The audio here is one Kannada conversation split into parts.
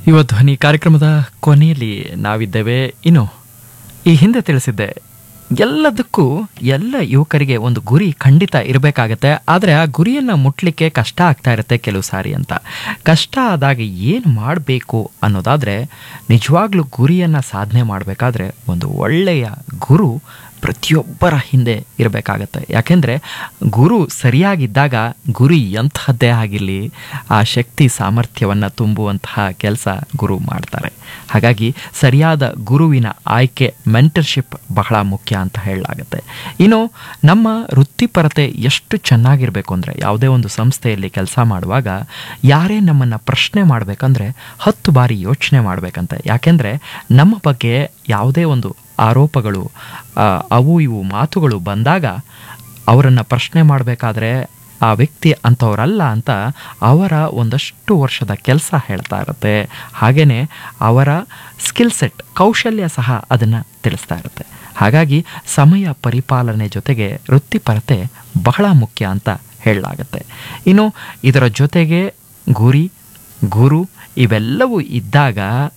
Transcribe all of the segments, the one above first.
ಯುವ ಧ್ವನಿ ಕಾರ್ಯಕ್ರಮದ ಕೊನೆಯಲ್ಲಿ ನಾವಿದ್ದೇವೆ ಇನ್ನು ಈ ಹಿಂದೆ ತಿಳಿಸಿದ್ದೆ ಎಲ್ಲದಕ್ಕೂ ಎಲ್ಲ ಯುವಕರಿಗೆ ಒಂದು ಗುರಿ ಖಂಡಿತ ಇರಬೇಕಾಗತ್ತೆ ಆದರೆ ಆ ಗುರಿಯನ್ನು ಮುಟ್ಲಿಕ್ಕೆ ಕಷ್ಟ ಆಗ್ತಾ ಇರುತ್ತೆ ಕೆಲವು ಸಾರಿ ಅಂತ ಕಷ್ಟ ಆದಾಗ ಏನು ಮಾಡಬೇಕು ಅನ್ನೋದಾದರೆ ನಿಜವಾಗ್ಲೂ ಗುರಿಯನ್ನು ಸಾಧನೆ ಮಾಡಬೇಕಾದ್ರೆ ಒಂದು ಒಳ್ಳೆಯ ಗುರು ಪ್ರತಿಯೊಬ್ಬರ ಹಿಂದೆ ಇರಬೇಕಾಗತ್ತೆ ಯಾಕೆಂದರೆ ಗುರು ಸರಿಯಾಗಿದ್ದಾಗ ಗುರಿ ಎಂತಹದ್ದೇ ಆಗಿರಲಿ ಆ ಶಕ್ತಿ ಸಾಮರ್ಥ್ಯವನ್ನು ತುಂಬುವಂತಹ ಕೆಲಸ ಗುರು ಮಾಡ್ತಾರೆ ಹಾಗಾಗಿ ಸರಿಯಾದ ಗುರುವಿನ ಆಯ್ಕೆ ಮೆಂಟರ್ಶಿಪ್ ಬಹಳ ಮುಖ್ಯ ಅಂತ ಹೇಳಲಾಗುತ್ತೆ ಇನ್ನು ನಮ್ಮ ವೃತ್ತಿಪರತೆ ಎಷ್ಟು ಚೆನ್ನಾಗಿರಬೇಕು ಅಂದರೆ ಯಾವುದೇ ಒಂದು ಸಂಸ್ಥೆಯಲ್ಲಿ ಕೆಲಸ ಮಾಡುವಾಗ ಯಾರೇ ನಮ್ಮನ್ನು ಪ್ರಶ್ನೆ ಮಾಡಬೇಕಂದ್ರೆ ಹತ್ತು ಬಾರಿ ಯೋಚನೆ ಮಾಡಬೇಕಂತೆ ಯಾಕೆಂದರೆ ನಮ್ಮ ಬಗ್ಗೆ ಯಾವುದೇ ಒಂದು ಆರೋಪಗಳು ಆ, ಅವು ಇವು ಮಾತುಗಳು ಬಂದಾಗ ಅವರನ್ನು ಪ್ರಶ್ನೆ ಮಾಡಬೇಕಾದ್ರೆ ಆ ವ್ಯಕ್ತಿ ಅಂಥವರಲ್ಲ ಅಂತ ಅವರ ಒಂದಷ್ಟು ವರ್ಷದ ಕೆಲಸ ಹೇಳ್ತಾ ಇರುತ್ತೆ ಹಾಗೆಯೇ ಅವರ ಸ್ಕಿಲ್ ಸೆಟ್ ಕೌಶಲ್ಯ ಸಹ ಅದನ್ನು ತಿಳಿಸ್ತಾ ಇರುತ್ತೆ ಹಾಗಾಗಿ ಸಮಯ ಪರಿಪಾಲನೆ ಜೊತೆಗೆ ವೃತ್ತಿಪರತೆ ಬಹಳ ಮುಖ್ಯ ಅಂತ ಹೇಳಲಾಗತ್ತೆ ಇನ್ನು ಇದರ ಜೊತೆಗೆ ಗುರಿ ಗುರು ಇವೆಲ್ಲವೂ ಇದ್ದಾಗ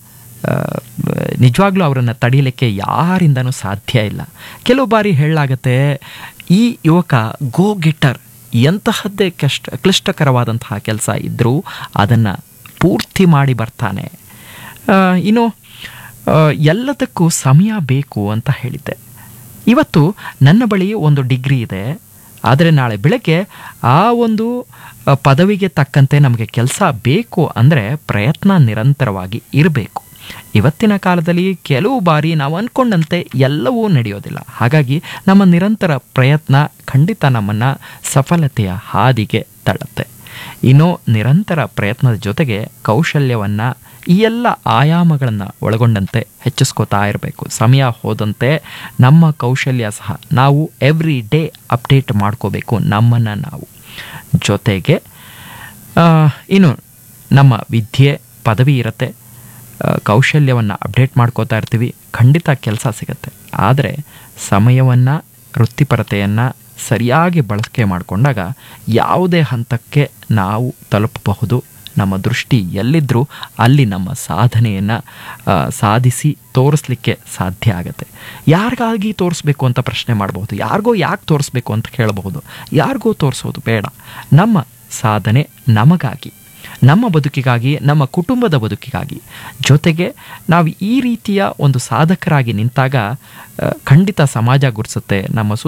ಆ, ನಿಜವಾಗ್ಲೂ ಅವರನ್ನು ತಡೀಲಿಕ್ಕೆ ಯಾರಿಂದನೂ ಸಾಧ್ಯ ಇಲ್ಲ ಕೆಲವು ಬಾರಿ ಹೇಳಲಾಗತ್ತೆ ಈ ಯುವಕ ಗೋ ಗೆಟ್ಟರ್ ಎಂತಹದ್ದೇ ಕಷ್ಟ ಕ್ಲಿಷ್ಟಕರವಾದಂತಹ ಕೆಲಸ ಇದ್ದರೂ ಅದನ್ನು ಪೂರ್ತಿ ಮಾಡಿ ಬರ್ತಾನೆ ಆ, ಇನ್ನು ಆ, ಎಲ್ಲದಕ್ಕೂ ಸಮಯ ಬೇಕು ಅಂತ ಹೇಳಿದ್ದೆ ಇವತ್ತು ನನ್ನ ಬಳಿ ಒಂದು ಡಿಗ್ರಿ ಇದೆ ಆದರೆ ನಾಳೆ ಬೆಳಗ್ಗೆ ಆ ಒಂದು ಆ, ಪದವಿಗೆ ತಕ್ಕಂತೆ ನಮಗೆ ಕೆಲಸ ಬೇಕು ಅಂದರೆ ಪ್ರಯತ್ನ ನಿರಂತರವಾಗಿ ಇರಬೇಕು ಇವತ್ತಿನ ಕಾಲದಲ್ಲಿ ಕೆಲವು ಬಾರಿ ನಾವು ಅಂದ್ಕೊಂಡಂತೆ ಎಲ್ಲವೂ ನಡೆಯೋದಿಲ್ಲ ಹಾಗಾಗಿ ನಮ್ಮ ನಿರಂತರ ಪ್ರಯತ್ನ ಖಂಡಿತ ನಮ್ಮನ್ನು ಸಫಲತೆಯ ಹಾದಿಗೆ ತಳ್ಳುತ್ತೆ ಇನ್ನು ನಿರಂತರ ಪ್ರಯತ್ನದ ಜೊತೆಗೆ ಕೌಶಲ್ಯವನ್ನು ಈ ಎಲ್ಲ ಆಯಾಮಗಳನ್ನು ಒಳಗೊಂಡಂತೆ ಹೆಚ್ಚಿಸ್ಕೋತಾ ಇರಬೇಕು ಸಮಯ ಹೋದಂತೆ ನಮ್ಮ ಕೌಶಲ್ಯ ಸಹ ನಾವು ಎವ್ರಿ ಡೇ ಅಪ್ಡೇಟ್ ಮಾಡ್ಕೋಬೇಕು ನಮ್ಮನ್ನು ನಾವು ಜೊತೆಗೆ ಆ, ಇನ್ನು ನಮ್ಮ ವಿದ್ಯೆ ಪದವಿ ಇರುತ್ತೆ ಕೌಶಲ್ಯವನ್ನು ಅಪ್ಡೇಟ್ ಮಾಡ್ಕೋತಾ ಇರ್ತೀವಿ ಖಂಡಿತ ಕೆಲಸ ಸಿಗುತ್ತೆ ಆದರೆ ಸಮಯವನ್ನು ವೃತ್ತಿಪರತೆಯನ್ನು ಸರಿಯಾಗಿ ಬಳಕೆ ಮಾಡಿಕೊಂಡಾಗ ಯಾವುದೇ ಹಂತಕ್ಕೆ ನಾವು ತಲುಪಬಹುದು ನಮ್ಮ ದೃಷ್ಟಿ ಎಲ್ಲಿದ್ದರೂ ಅಲ್ಲಿ ನಮ್ಮ ಸಾಧನೆಯನ್ನು ಸಾಧಿಸಿ ತೋರಿಸ್ಲಿಕ್ಕೆ ಸಾಧ್ಯ ಆಗುತ್ತೆ ಯಾರಿಗಾಗಿ ತೋರಿಸ್ಬೇಕು ಅಂತ ಪ್ರಶ್ನೆ ಮಾಡಬಹುದು ಯಾರಿಗೋ ಯಾಕೆ ತೋರಿಸ್ಬೇಕು ಅಂತ ಕೇಳಬಹುದು ಯಾರಿಗೋ ತೋರಿಸೋದು ಬೇಡ ನಮ್ಮ ಸಾಧನೆ ನಮಗಾಗಿ ನಮ್ಮ ಬದುಕಿಗಾಗಿ ನಮ್ಮ ಕುಟುಂಬದ ಬದುಕಿಗಾಗಿ ಜೊತೆಗೆ ನಾವು ಈ ರೀತಿಯ ಒಂದು ಸಾಧಕರಾಗಿ ನಿಂತಾಗ ಆ, ಖಂಡಿತ ಸಮಾಜ ಗುರುಸುತ್ತೆ ನಮ್ಮ ಸುತ್ತ